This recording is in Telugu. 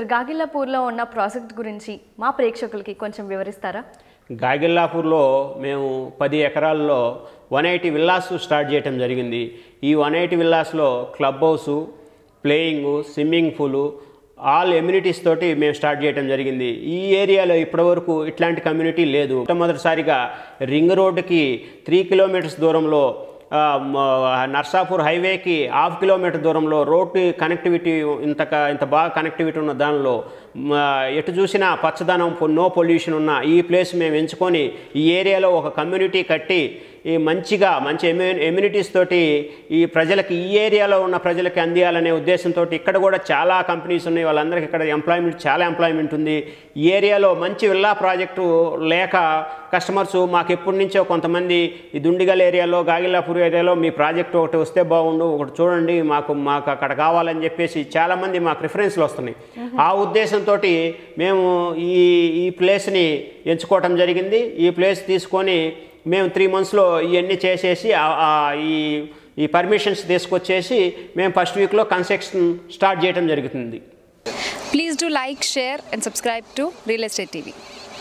సార్ గాగిల్లాపూర్లో ఉన్న ప్రాజెక్ట్ గురించి మా ప్రేక్షకులకి కొంచెం వివరిస్తారా గాగిల్లాపూర్లో మేము పది ఎకరాల్లో వన్ ఎయిటీ విల్లాస్ స్టార్ట్ చేయడం జరిగింది ఈ వన్ ఎయిటీ విల్లాస్లో club house playing swimming pool all amenities తోటి మేము స్టార్ట్ చేయడం జరిగింది ఈ ఏరియాలో ఇప్పటివరకు ఇట్లాంటి కమ్యూనిటీ లేదు మొట్టమొదటిసారిగా రింగ్ రోడ్డుకి త్రీ కిలోమీటర్స్ దూరంలో ఆ, మ- నర్సాపూర్ హైవేకి హాఫ్ కిలోమీటర్ దూరంలో రోడ్డు కనెక్టివిటీ ఇంత క- ఇంత బాగా కనెక్టివిటీ ఉన్న దానిలో మ, ఎటు చూసినా పచ్చదనం పొ- నో పొల్యూషన్ ఉన్న ఈ ప్లేస్ మేము ఎంచుకొని ఈ ఏరియాలో ఒక కమ్యూనిటీ కట్టి ఈ మంచిగా మంచి ఎమ్యూ ఎమ్యూనిటీస్ తోటి ఈ ప్రజలకి ఈ ఏరియాలో ఉన్న ప్రజలకి అందియాలనే ఉద్దేశంతో ఇక్కడ కూడా చాలా కంపెనీస్ ఉన్నాయి వాళ్ళందరికీ ఇక్కడ ఎంప్లాయ్మెంట్ చాలా ఎంప్లాయ్మెంట్ ఉంది ఈ ఏరియాలో మంచి విల్లా ప్రాజెక్టు లేక కస్టమర్స్ మాకు ఎప్పటి నుంచో కొంతమంది ఈ దుండిగల్ ఏరియాలో గాగిల్లాపూర్ ఏరియాలో మీ ప్రాజెక్ట్ ఒకటి వస్తే బాగుండు ఒకటి చూడండి మాకు మాకు అక్కడ కావాలని చెప్పేసి చాలామంది మాకు రిఫరెన్స్లు వస్తున్నాయి ఆ ఉద్దేశంతో మేము ఈ ఈ ప్లేస్ని ఎంచుకోవటం జరిగింది ఈ ప్లేస్ తీసుకొని మేము త్రీ మంత్స్లో ఇవన్నీ చేసేసి ఆ- ఆ ఈ ఈ పర్మిషన్స్ తీసుకొచ్చేసి మేము ఫస్ట్ వీక్లో కన్స్ట్రక్షన్ స్టార్ట్ చేయడం జరుగుతుంది Please do like, share, and subscribe to Real Estate TV.